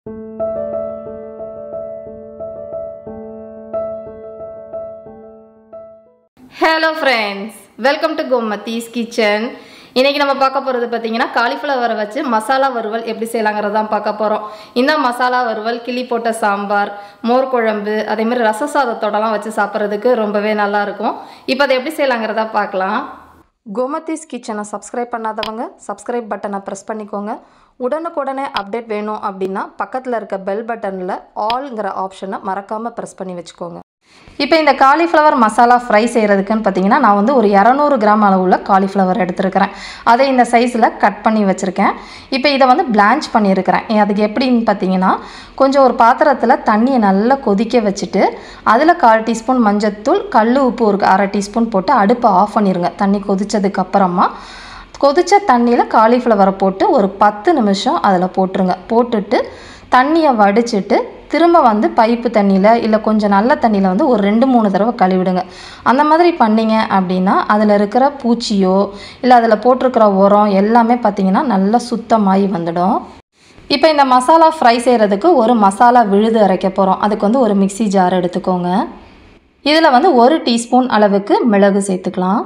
hello friends welcome to Gomathi's kitchen இன்னைக்கு நம்ம பார்க்க போகிறது பார்த்தீங்கன்னா காலிஃப்ளவரை வச்சு மசாலா வறுவல் எப்படி செய்யலாங்கிறது தான் பார்க்க போகிறோம் இந்த மசாலா வறுவல் கிளி போட்ட சாம்பார் மோர் குழம்பு அதே மாதிரி ரச சாதத்தோடலாம் வச்சு சாப்பிட்றதுக்கு ரொம்பவே நல்லா இருக்கும் இப்போ அதை எப்படி செய்யலாங்கிறதா பார்க்கலாம் கோமத்தீஸ் கிச்சனை சப்ஸ்கிரைப் பண்ணாதவங்க சப்ஸ்கிரைப் பட்டனை ப்ரெஸ் பண்ணிக்கோங்க உடனுக்குடனே அப்டேட் வேணும் அப்படின்னா பக்கத்தில் இருக்க பெல் பட்டனில் ஆல்ங்கிற ஆப்ஷனை மறக்காமல் ப்ரெஸ் பண்ணி வச்சுக்கோங்க இப்போ இந்த காலிஃப்ளவர் மசாலா ஃப்ரை செய்கிறதுக்குன்னு பார்த்தீங்கன்னா நான் வந்து ஒரு இரநூறு கிராம் அளவுள்ள காலிஃப்ளவர் எடுத்துருக்கிறேன் அதை இந்த சைஸில் கட் பண்ணி வச்சுருக்கேன் இப்போ இதை வந்து பிளான்ச் பண்ணியிருக்கிறேன் ஏன் அதுக்கு எப்படின்னு பார்த்தீங்கன்னா கொஞ்சம் ஒரு பாத்திரத்தில் தண்ணியை நல்லா கொதிக்க வச்சுட்டு அதில் கால் டீஸ்பூன் மஞ்சத்தூள் கல் உப்பு ஒரு அரை டீஸ்பூன் போட்டு அடுப்பை ஆஃப் பண்ணிடுங்க தண்ணி கொதிச்சதுக்கு அப்புறமா கொதிச்ச தண்ணியில் காலிஃப்ளவரை போட்டு ஒரு பத்து நிமிஷம் அதில் போட்டுருங்க போட்டுட்டு தண்ணியை வடிச்சிட்டு திரும்ப வந்து பைப்பு தண்ணியில் இல்லை கொஞ்சம் நல்ல தண்ணியில் வந்து ஒரு ரெண்டு மூணு தடவை கழுவிடுங்க அந்த மாதிரி பண்ணீங்க அப்படின்னா அதில் இருக்கிற பூச்சியோ இல்லை அதில் போட்டிருக்கிற உரம் எல்லாமே பார்த்திங்கன்னா நல்லா சுத்தமாகி வந்துடும் இப்போ இந்த மசாலா ஃப்ரை செய்கிறதுக்கு ஒரு மசாலா விழுது அரைக்க போகிறோம் அதுக்கு வந்து ஒரு மிக்ஸி ஜார் எடுத்துக்கோங்க இதில் வந்து ஒரு டீஸ்பூன் அளவுக்கு மிளகு சேர்த்துக்கலாம்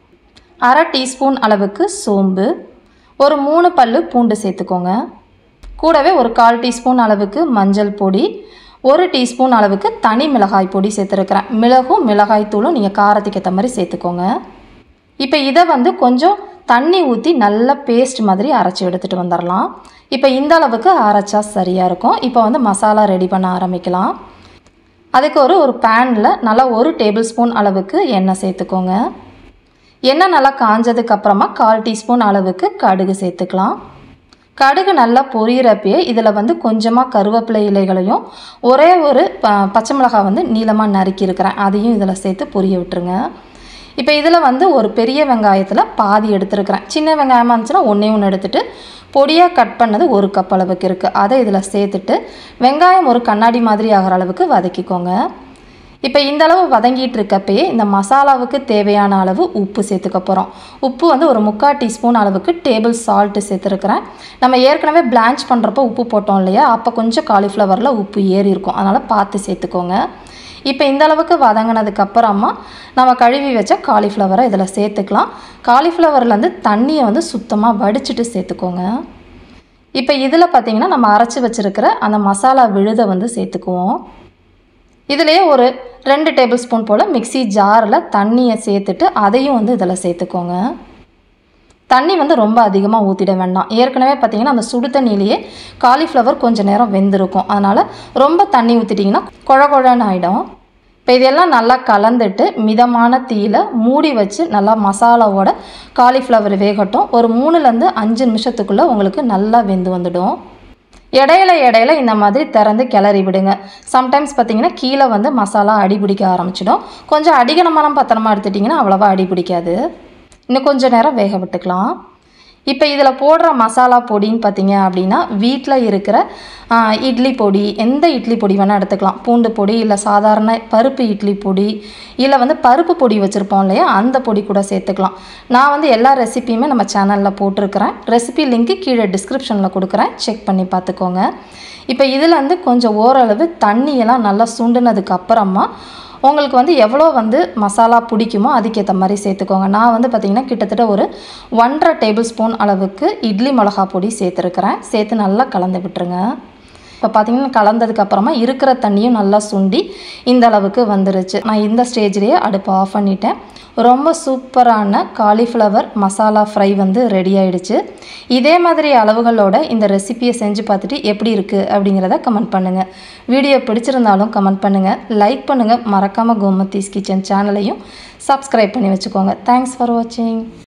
அரை டீஸ்பூன் அளவுக்கு சோம்பு ஒரு மூணு பல்லு பூண்டு சேர்த்துக்கோங்க கூடவே ஒரு கால் டீஸ்பூன் அளவுக்கு மஞ்சள் பொடி ஒரு டீஸ்பூன் அளவுக்கு தனி மிளகாய் பொடி சேர்த்துருக்குறேன் மிளகும் மிளகாய் தூளும் நீங்கள் காரத்துக்கு ஏற்ற மாதிரி சேர்த்துக்கோங்க இப்போ இதை வந்து கொஞ்சம் தண்ணி ஊற்றி நல்ல பேஸ்ட் மாதிரி அரைச்சி எடுத்துகிட்டு வந்துடலாம் இப்போ இந்த அளவுக்கு அரைச்சா சரியாக இருக்கும் இப்போ வந்து மசாலா ரெடி பண்ண ஆரம்பிக்கலாம் அதுக்கு ஒரு ஒரு பேனில் நல்லா ஒரு டேபிள் ஸ்பூன் அளவுக்கு எண்ணெய் சேர்த்துக்கோங்க எண்ணெய் நல்லா காஞ்சதுக்கு அப்புறமா கால் டீஸ்பூன் அளவுக்கு கடுகு சேர்த்துக்கலாம் கடுகு நல்லா பொரியிறப்பயே இதில் வந்து கொஞ்சமாக கருவேப்பிலை இலைகளையும் ஒரே ஒரு ப பச்சை மிளகாய் வந்து நீளமாக நறுக்கி இருக்கிறேன் அதையும் இதில் சேர்த்து பொரிய விட்டுருங்க இப்போ இதில் வந்து ஒரு பெரிய வெங்காயத்தில் பாதி எடுத்துருக்கிறேன் சின்ன வெங்காயமாக இருந்துச்சுன்னா ஒன்றே ஒன்று எடுத்துகிட்டு பொடியாக கட் பண்ணது ஒரு கப் அளவுக்கு இருக்குது அதை இதில் சேர்த்துட்டு வெங்காயம் ஒரு கண்ணாடி மாதிரி ஆகிற அளவுக்கு வதக்கிக்கோங்க இப்போ இந்த அளவு வதங்கிட்டு இருக்கப்பயே இந்த மசாலாவுக்கு தேவையான அளவு உப்பு சேர்த்துக்க போகிறோம் உப்பு வந்து ஒரு முக்கால் டீஸ்பூன் அளவுக்கு டேபிள் சால்ட்டு சேர்த்துருக்குறேன் நம்ம ஏற்கனவே பிளான்ச் பண்ணுறப்போ உப்பு போட்டோம் இல்லையா அப்போ கொஞ்சம் காலிஃப்ளவரில் உப்பு ஏறி இருக்கும் அதனால் பார்த்து சேர்த்துக்கோங்க இப்போ இந்த அளவுக்கு வதங்கினதுக்கு அப்புறமா நம்ம கழுவி வச்ச காலிஃப்ளவரை இதில் சேர்த்துக்கலாம் காலிஃப்ளவர்லேருந்து தண்ணியை வந்து சுத்தமாக வடிச்சிட்டு சேர்த்துக்கோங்க இப்போ இதில் பார்த்திங்கன்னா நம்ம அரைச்சி வச்சுருக்கிற அந்த மசாலா விழுதை வந்து சேர்த்துக்குவோம் இதிலே ஒரு ரெண்டு டேபிள் ஸ்பூன் போல் மிக்சி ஜாரில் தண்ணியை சேர்த்துட்டு அதையும் வந்து இதில் சேர்த்துக்கோங்க தண்ணி வந்து ரொம்ப அதிகமாக ஊற்றிட வேண்டாம் ஏற்கனவே பார்த்தீங்கன்னா அந்த சுடு தண்ணியிலேயே காலிஃப்ளவர் கொஞ்சம் நேரம் வெந்திருக்கும் அதனால் ரொம்ப தண்ணி ஊற்றிட்டிங்கன்னா குழ குழன்னு ஆகிடும் இப்போ இதெல்லாம் நல்லா கலந்துட்டு மிதமான தீயில் மூடி வச்சு நல்லா மசாலாவோட காலிஃப்ளவர் வேகட்டும் ஒரு மூணுலேருந்து அஞ்சு நிமிஷத்துக்குள்ளே உங்களுக்கு நல்லா வெந்து வந்துடும் இடையில இடையில இந்த மாதிரி திறந்து கிளறி விடுங்க சம்டைம்ஸ் பார்த்தீங்கன்னா கீழே வந்து மசாலா அடி பிடிக்க ஆரம்பிச்சிடும் கொஞ்சம் அடிகனமான பத்திரமா எடுத்துட்டிங்கன்னா அவ்வளோவா அடி பிடிக்காது இன்னும் கொஞ்சம் நேரம் வேக விட்டுக்கலாம் இப்போ இதில் போடுற மசாலா பொடின்னு பார்த்தீங்க அப்படின்னா வீட்டில் இருக்கிற இட்லி பொடி எந்த இட்லி பொடி வேணால் எடுத்துக்கலாம் பூண்டு பொடி இல்லை சாதாரண பருப்பு இட்லி பொடி இல்லை வந்து பருப்பு பொடி வச்சுருப்போம் இல்லையா அந்த பொடி கூட சேர்த்துக்கலாம் நான் வந்து எல்லா ரெசிப்பியுமே நம்ம சேனலில் போட்டிருக்கிறேன் ரெசிபி லிங்க்கு கீழே டிஸ்கிரிப்ஷனில் கொடுக்குறேன் செக் பண்ணி பார்த்துக்கோங்க இப்போ இதில் வந்து கொஞ்சம் ஓரளவு தண்ணியெல்லாம் நல்லா சுண்டுனதுக்கு அப்புறமா உங்களுக்கு வந்து எவ்வளோ வந்து மசாலா பிடிக்குமோ அதுக்கேற்ற மாதிரி சேர்த்துக்கோங்க நான் வந்து பார்த்திங்கன்னா கிட்டத்தட்ட ஒரு ஒன்றரை டேபிள் ஸ்பூன் அளவுக்கு இட்லி மிளகா பொடி சேர்த்துருக்குறேன் சேர்த்து நல்லா கலந்து விட்டுருங்க இப்போ பார்த்தீங்கன்னா கலந்ததுக்கு அப்புறமா இருக்கிற தண்ணியும் நல்லா சுண்டி இந்த அளவுக்கு வந்துருச்சு நான் இந்த ஸ்டேஜ்லேயே அடுப்பு ஆஃப் பண்ணிட்டேன் ரொம்ப சூப்பரான காலிஃப்ளவர் மசாலா ஃப்ரை வந்து ரெடி ஆயிடுச்சு இதே மாதிரி அளவுகளோட இந்த ரெசிபியை செஞ்சு பார்த்துட்டு எப்படி இருக்குது அப்படிங்கிறத கமெண்ட் பண்ணுங்கள் வீடியோ பிடிச்சிருந்தாலும் கமெண்ட் பண்ணுங்கள் லைக் பண்ணுங்கள் மறக்காமல் கோமத்தீஸ் கிச்சன் சேனலையும் சப்ஸ்கிரைப் பண்ணி வச்சுக்கோங்க தேங்க்ஸ் ஃபார் வாட்சிங்